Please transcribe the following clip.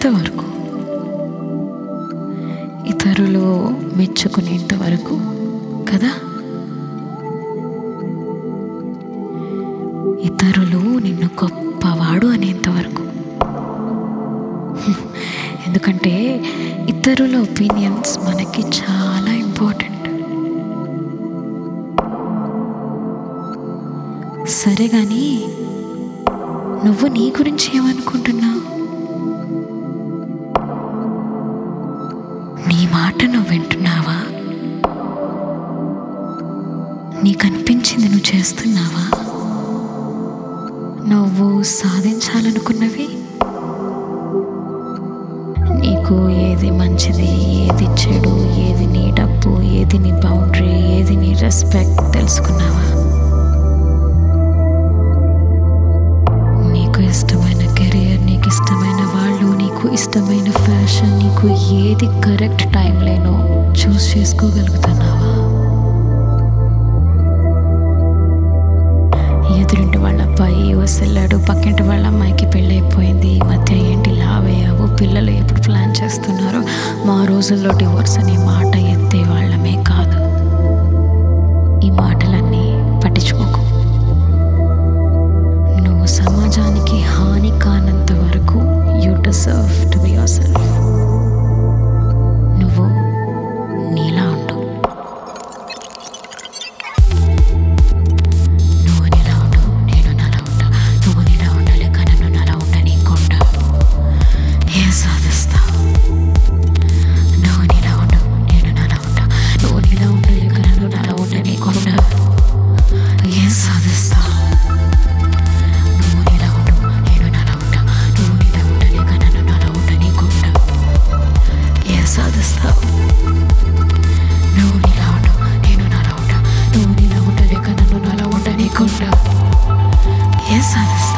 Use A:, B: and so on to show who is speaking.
A: ఎంతవరకు ఇతరులు మెచ్చుకునేంత వరకు కదా ఇతరులు నిన్ను గొప్పవాడు అనేంత వరకు హ్మ్. ఎందుకంటే ఇతరుల ఒపీనియన్స్ మనకి చాలా ఇంపార్టెంట్ సరే కానీ నువ్వు నీ గురించి ఏమనుకుంటున్నావు నీ మాట నువ్వు వింటున్నావా నీకు అనిపించింది నువ్వు చేస్తున్నావా నువ్వు సాధించాలనుకున్నవి నీకు ఏది మంచిది ఏది చెడు ఏది నీ డబ్బు ఏది నీ బౌండరీ ఏది నీ రెస్పెక్ట్ తెలుసుకున్నావా నీకు ఇష్టమైన కెరియర్ నీకు ఇష్టమైన వాళ్ళు నీకు ఇష్టమైన ఫ్యాషన్ నీకు ఏది కరెక్ట్ టైం లేనో చూస్ చేసుకోగలుగుతున్నావా ఎదురింటి వాళ్ళ అబ్బాయి యుఎస్ వెళ్ళాడు పక్కింటి వాళ్ళ అమ్మాయికి పెళ్ళి అయిపోయింది ఈ మధ్య ఏంటి లావయ్యావు పిల్లలు ఎప్పుడు ప్లాన్ చేస్తున్నారో మా రోజుల్లో డివోర్స్ అనే మాట ఎత్తే వాళ్ళమే కాదు ఈ మాటలన్నీ పట్టించుకోకు నువ్వు సమాజానికి హాని కానంత వరకు you deserve to be yourself నువ్వు నీలా ఉండు నువ్వు నీలా ఉండు నేను నాలా ఉంటా నువ్వు నీలా ఉండలేక నన్ను నాలా ఉండనీకుండా ఏం సాధిస్తావు నువ్వు నీలా ఉండు నేను నాలా ఉంటా నువ్వు నీలా ఉండలేక నన్ను నాలా ఉండనీకుండా ఏం సాధిస్తావు నువ్వు నీలా ఉండు నేను నాలా ఉంటా నువ్వు నీలా ఉండలేక నన్ను నాలా ఉండనీకుండా ఏం సాధిస్తావు నువ్వు నీలా ఉండు నేను నాలా ఉంటా నువ్వు నీలా ఉండలేక నన్ను నాలా ఉండనీకుండా ఏం సాధిస్తావు